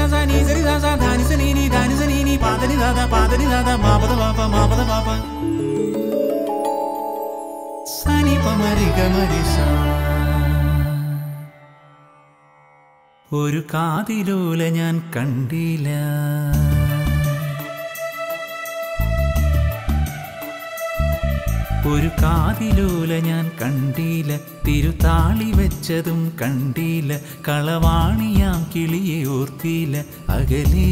സാ നീ സരി സാ സാ ധാനി സ നീ നീ ധാനി സ നീ നീ പാദനി ദാദ പാദനി ദാദ മാപദ പാപ മാപദ പാപ സനി പമരി ഗമരി സാ ഒരു കാതിലൂല ഞാൻ കണ്ടില്ല ഒരു കാതിലൂല ഞാൻ കണ്ടില്ല തിരുതാളി വെച്ചതും കണ്ടില്ല കളവാണിയാം കിളിയെ ഓർത്തില്ല അകലേ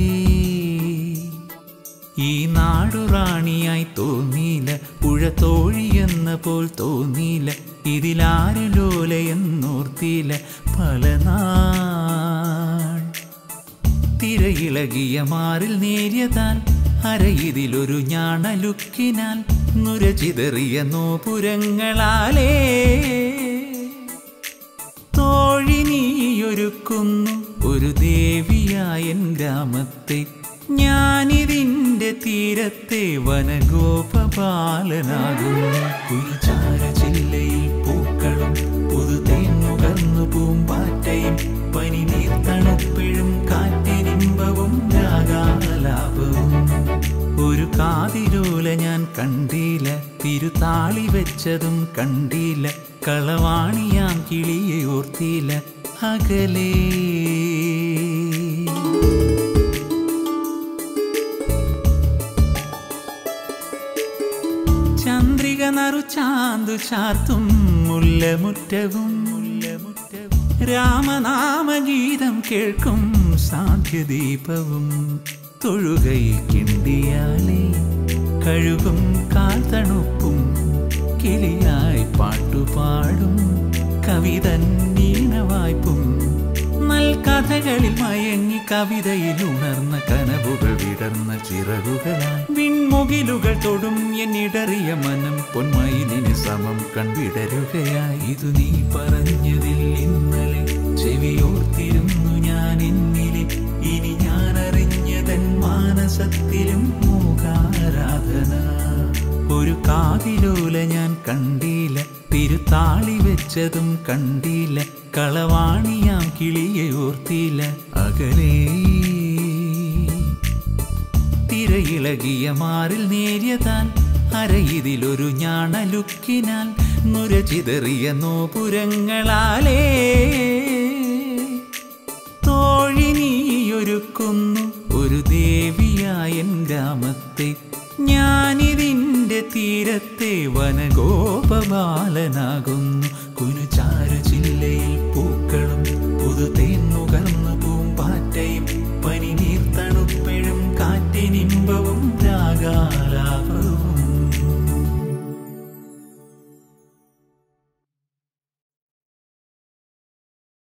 ഈ നാടുറാണിയായി തോന്നിയില്ല പുഴ തോഴിയെന്ന പോൽ തോന്നിയില്ല ഇതിലാരു ലോലയെന്നോർത്തിയില്ല പല നാൾ തിരയിളകിയ മാറിൽ നേരിയതാൽ അരയിതിലൊരു ഞാണലുക്കിനാൽ നുരചിതറിയ നോപുരങ്ങളാലേ തോഴി നീയൊരുക്കുന്നു ഒരു ദേവിയായ എൻ ഗ്രാമത്തെ ഞാനിതിൻ്റെ തീരത്തെ വനഗോപപാലനാകുന്നു കുരുചാര ജില്ലയിൽ പൂക്കളും പുതുതേൻ നുകർന്നു പൂമ്പാറ്റയും പനി നീർത്തണുപ്പിഴും കാറ്റിനിമ്പവും രാഗാലാപവും ഒരു കാതിരൂല ഞാൻ കണ്ടില്ല തിരുതാളി വെച്ചതും കണ്ടില്ല കളവാണിയാം കിളിയെ ഓർത്തില്ല അകലേ ചന്ദ്രിക നറു ചാന്തു ചാർത്തും മുല്ലമുറ്റവും മുല്ലമുറ്റവും രാമനാമഗീതം കേൾക്കും സാധ്യദീപവും തൊഴുകയിൽ കിണ്ടിയാലേ കഴുകും കാൽ തണുപ്പും കിളിയായി പാട്ടുപാടും കവിതൻ നീണവായ്പും നൽകഥകളിൽ മയങ്ങി കവിതയിൽ ഉണർന്ന കനവുകൾ വിടർന്ന ചിറകുകളായി വിൺമുകിലുകൾ തൊടും എന്നിടറിയ മനം പൊന്മയിലിന് സമം കൺവിടരുകയായി ഇത് നീ പറഞ്ഞതിൽ ഇന്നലെ ചെവിയോർത്തിരുന്നു ഞാൻ എന്നിലെ ഇനി ഞാൻ അറിഞ്ഞതൻ മാനസത്തിലും മൂകാരാധന ഒരു കാതിലൂല ഞാൻ കണ്ടില്ല തിരുത്താളി വെച്ചതും കണ്ടില്ല കളവാണിയാം കിളിയെ ഓർത്തില്ല അകലേ തിരയിളകിയ മാറിൽ നേരിയതാൽ അരയിതിലൊരു ഞാണലുക്കിനാൽ നുരചിതറിയ നോപുരങ്ങളാലേ തോഴി നീയൊരുക്കുന്നു ഒരു ദേവിയായ എൻ ഗ്രാമത്തെ ഞാനിതിൻ്റെ തീരത്തെ വനഗോപബാലനാകുന്നു